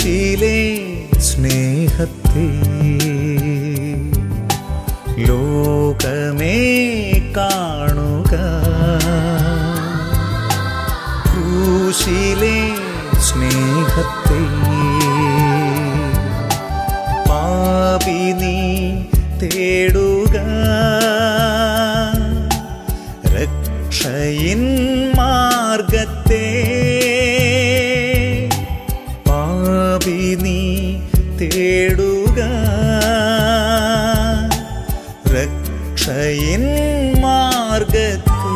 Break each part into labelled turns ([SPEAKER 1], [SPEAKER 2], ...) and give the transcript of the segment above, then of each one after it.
[SPEAKER 1] ക്രൂശിലെ സ്നേഹത്തെ ലോകമേ കാണുക ക്രൂശിലെ സ്നേഹത്തെ പാപി നീ തേടുക രക്ഷയിൻ മാർഗത്തെ പാപി നീ തേടുക രക്ഷയിൻ മാർഗത്തെ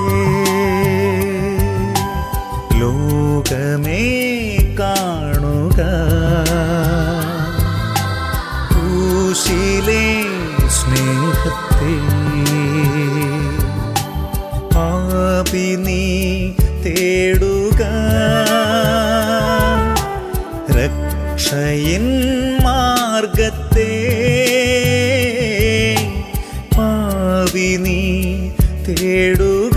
[SPEAKER 1] ലോകമേ കാണുക ക്രൂശിലെ സ്നേഹത്തെ പാപി നീ തേടുക രക്ഷയിൻ മാർഗത്തെ പാപി നീ തേടുക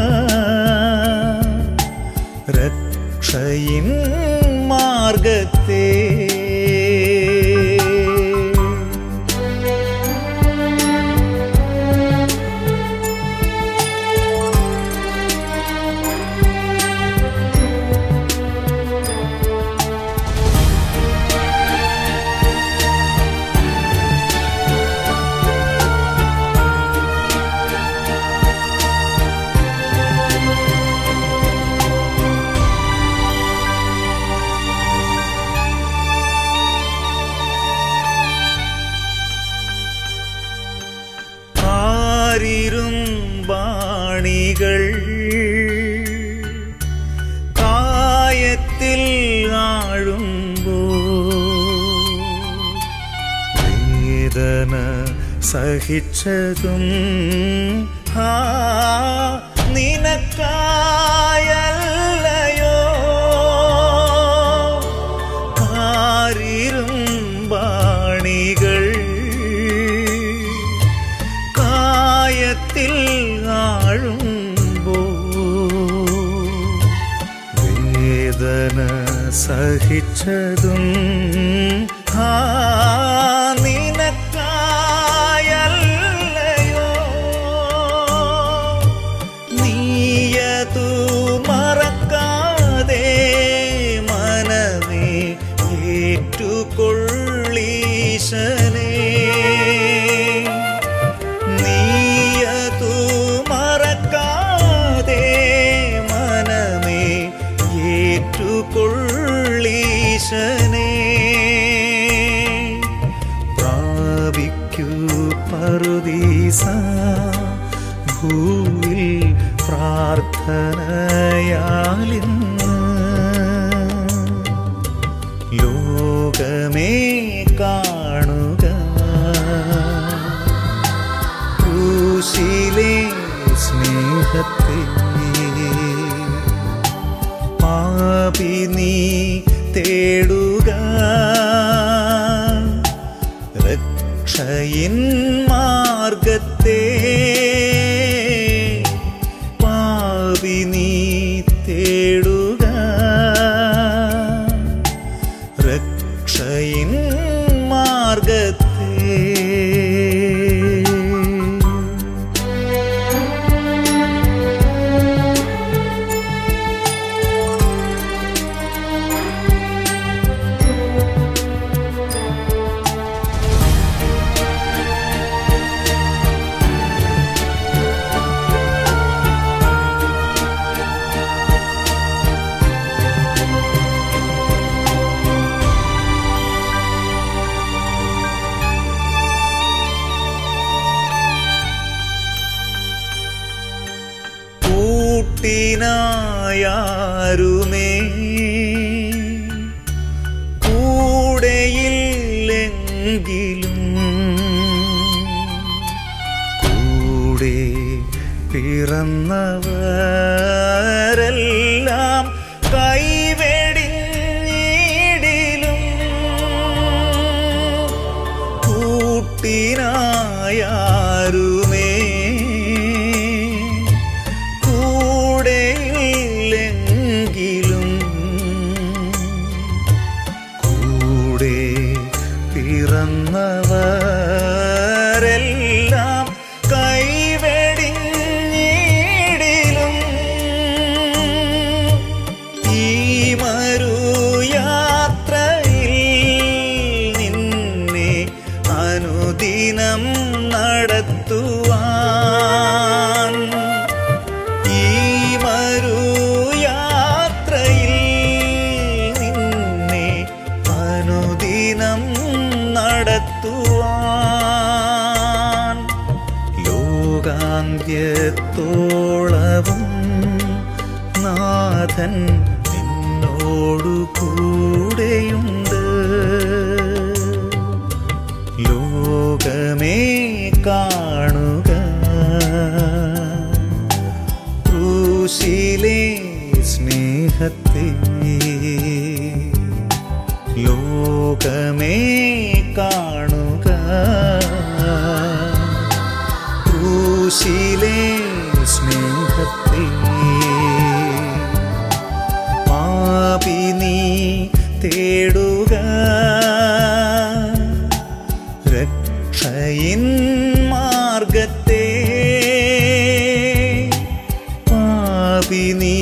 [SPEAKER 1] രക്ഷയിൻ മാർഗത്തെ ആരിരും വാണികൾ കായത്തിൽ ആഴുമ്പോ വേദന സഹിച്ചതും ആ നിനക്കായല്ലയോ ആരിരും വാണികൾ കായത്തിൽ ആഴുമ്പോ വേദന സഹിച്ചതും ആ നിനക്കായല്ലയോ നീയതു മറക്കാതെ മനമേ ഏറ്റുകൊള്ളീശനേ നീയതു മറക്കാതെ മനമേ ഏറ്റുകൊള്ളീശനേ പ്രാപിക്കൂ പറുദീസ ഭൂവിൽ പ്രാർത്ഥനയാലിന്ന് ലോകമേ കാണുക ക്രൂശിലെ സ്നേഹത്തെ പാപി നീ തേടുക രക്ഷയിൻ മാർഗത്തെ പാപി നീ തേടുക രക്ഷയിൻ മാർഗത്തെ കൂട്ടിനായാരുമേ കൂടെയില്ലെങ്കിലും കൂടെ പിറന്നവരെല്ലാം കൈവെടിഞ്ഞിടിലും കൂട്ടിനായാരുമേ കൂടെയില്ലെങ്കിലും കാലത്തോളവും നാഥൻ നിന്നോടു കൂടെയുണ്ട് ലോകമേ കാണുക ക്രൂശിലെ സ്നേഹത്തെ ലോകമേ കാണുക ക്രൂശിലെ സ്നേഹത്തെ പാപി നീ തേടുക രക്ഷയിൻ മാർഗത്തെ പാപി നീ